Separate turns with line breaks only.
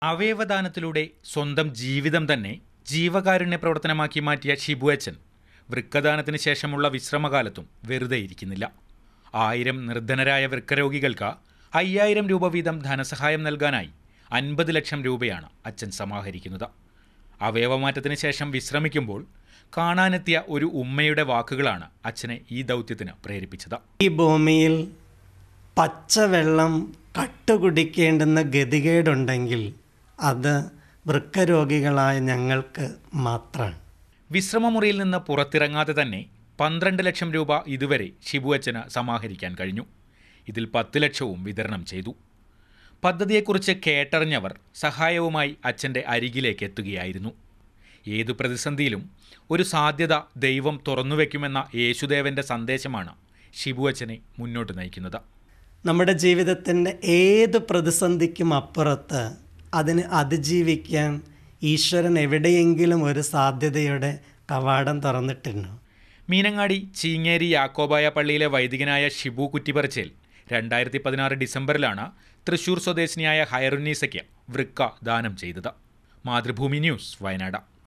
അവയവദാനത്തിലൂടെ സ്വന്തം ജീവിതം തന്നെ ജീവകാരുണ്യ പ്രവർത്തനമാക്കി മാറ്റിയ ഷിബു അച്ഛൻ വൃക്കദാനത്തിന് ശേഷമുള്ള വിശ്രമകാലത്തും വെറുതെ ഇരിക്കുന്നില്ല ആയിരം നിർധനരായ വൃക്കരോഗികൾക്ക് അയ്യായിരം രൂപ വീതം ധനസഹായം നൽകാനായി അൻപത് ലക്ഷം രൂപയാണ് അച്ഛൻ സമാഹരിക്കുന്നത് അവയവമാറ്റത്തിന് ശേഷം വിശ്രമിക്കുമ്പോൾ കാണാനെത്തിയ ഒരു ഉമ്മയുടെ വാക്കുകളാണ് അച്ഛനെ ഈ ദൗത്യത്തിന് പ്രേരിപ്പിച്ചത്
ഈ ഭൂമിയിൽ പച്ചവെള്ളം കട്ടുകുടിക്കേണ്ടുന്ന ഗതികേടുണ്ടെങ്കിൽ അത് വൃക്കരോഗികളായ ഞങ്ങൾക്ക് മാത്രമാണ്
വിശ്രമമുറിയിൽ നിന്ന് പുറത്തിറങ്ങാതെ തന്നെ പന്ത്രണ്ട് ലക്ഷം രൂപ ഇതുവരെ ഷിബു അച്ഛന് സമാഹരിക്കാൻ കഴിഞ്ഞു ഇതിൽ പത്ത് ലക്ഷവും വിതരണം ചെയ്തു പദ്ധതിയെക്കുറിച്ച് കേട്ടറിഞ്ഞവർ സഹായവുമായി അച്ഛൻ്റെ അരികിലേക്ക് എത്തുകയായിരുന്നു ഏതു പ്രതിസന്ധിയിലും ഒരു സാധ്യത ദൈവം തുറന്നുവെക്കുമെന്ന യേശുദേവൻ്റെ സന്ദേശമാണ് ഷിബു അച്ഛനെ മുന്നോട്ട് നയിക്കുന്നത്
നമ്മുടെ ജീവിതത്തിൻ്റെ ഏത് പ്രതിസന്ധിക്കും അപ്പുറത്ത് അതിന് അതിജീവിക്കാൻ ഈശ്വരൻ എവിടെയെങ്കിലും ഒരു സാധ്യതയുടെ കവാടം തുറന്നിട്ടുണ്ടോ
മീനങ്ങാടി ചീങ്ങേരി യാക്കോബായ പള്ളിയിലെ വൈദികനായ ഷിബു കുറ്റിപ്പറച്ചേൽ രണ്ടായിരത്തി പതിനാറ് ഡിസംബറിലാണ് തൃശൂർ സ്വദേശിനിയായ ഹയറുന്നീസയ്ക്ക് വൃക്ക ദാനം ചെയ്തത് മാതൃഭൂമി ന്യൂസ് വയനാട്